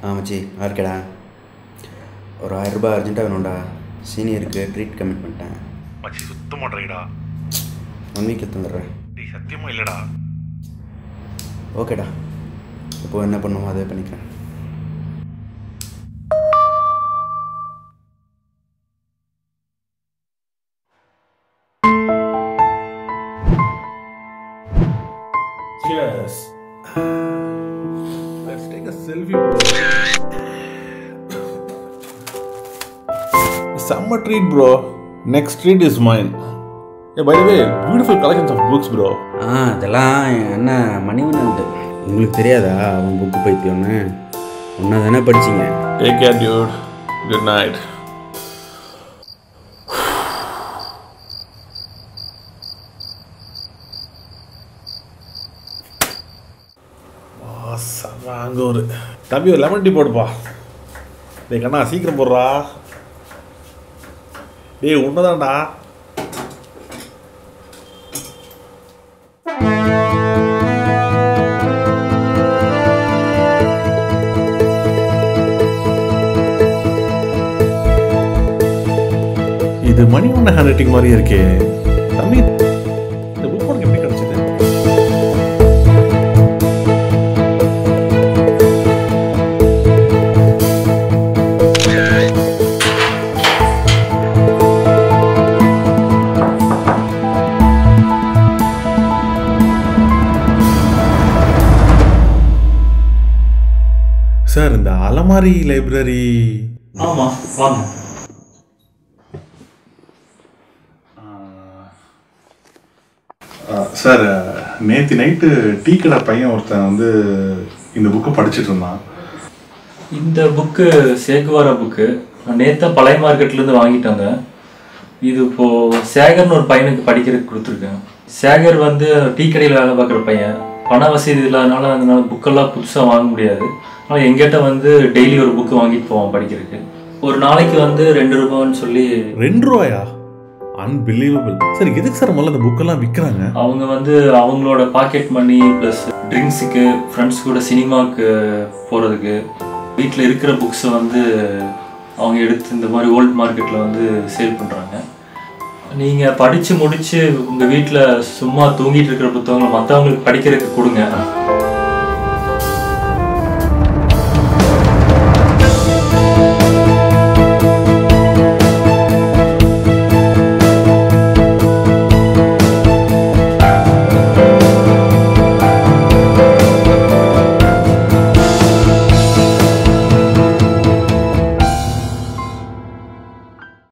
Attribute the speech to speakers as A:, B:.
A: ஆ மச்சி நல்லா இருக்கேடா ஒரு ஆயிரரூபா அர்ஜென்ட்டாக வேணும்டா சீனியருக்கு ட்ரீட் கமிட் பண்ணிட்டேன்
B: மச்சி சுத்த மாட்டேறீடா
A: ஒன் வீக்கில் தந்துடுறேன்
B: டேய் சத்தியமா இல்லைடா
A: ஓகேடா இப்போ என்ன பண்ணுமோ அதே பண்ணிக்கிறேன்
C: Cheers. Let's take a selfie, bro. Summer treat, bro. Next treat is mine. Yeah, by the way, beautiful collections of books, bro.
A: ஆ அதெல்லாம் என் அண்ணன் மணிவண்ணன்ட்டு உங்களுக்கு தெரியாதா அவன் புக்கு பைத்தியம்னு ஒன்றா தானே படிச்சிங்க
C: Take care, dude. Good night. அங்கே ஒரு தம்பி ஒரு லெமன் டீ போடுப்பா டேய் கண்ணா சீக்கிரம் போடுறா டேய் உன்னதான்டா இது மணிவண்ண ஹேண்ட் ரைட்டிங் மாதிரி இருக்கே தம்பி இந்த புக் உனக்கு எப்படி கிடைச்சது சார் இந்த அலமாரி லைப்ரரி
D: ஆமாம் வாங்க
C: சார் நேற்று நைட்டு டீ கடை பையன் ஒருத்தன் வந்து இந்த புக்கை படிச்சுட்டு இருந்தான்
D: இந்த புக்கு சேகுவாரா புக்கு நான் நேற்று பழைய மார்க்கெட்லேருந்து வாங்கிட்டாங்க இது இப்போது சேகர்னு ஒரு பையனுக்கு படிக்கிறதுக்கு கொடுத்துருக்கேன் சேகர் வந்து டீ கடையில் வேலை பார்க்குற பையன் பண வசதி இல்லாதனால அதனால புக்கெல்லாம் புதுசாக வாங்க முடியாது அதனால் எங்கிட்ட வந்து டெய்லி ஒரு புக்கு வாங்கிட்டு போவான் படிக்கிறதுக்கு ஒரு நாளைக்கு வந்து ரெண்டு ரூபான்னு சொல்லி
C: ரெண்டு ரூபாயா அன்பிலீவபிள் சார் எதுக்கு சார் முதல்ல இந்த புக்கெல்லாம் விற்கிறாங்க
D: அவங்க வந்து அவங்களோட பாக்கெட் மணி ப்ளஸ் ட்ரிங்க்ஸுக்கு ஃப்ரெண்ட்ஸ் கூட சினிமாவுக்கு போகிறதுக்கு வீட்டில் இருக்கிற புக்ஸை வந்து அவங்க எடுத்து இந்த மாதிரி ஓல்ட் மார்க்கெட்டில் வந்து சேல் பண்ணுறாங்க நீங்கள் படித்து முடித்து உங்கள் வீட்டில் சும்மா தூங்கிட்டு இருக்கிற புத்தகங்களை மற்றவங்களுக்கு படிக்கிறதுக்கு கொடுங்க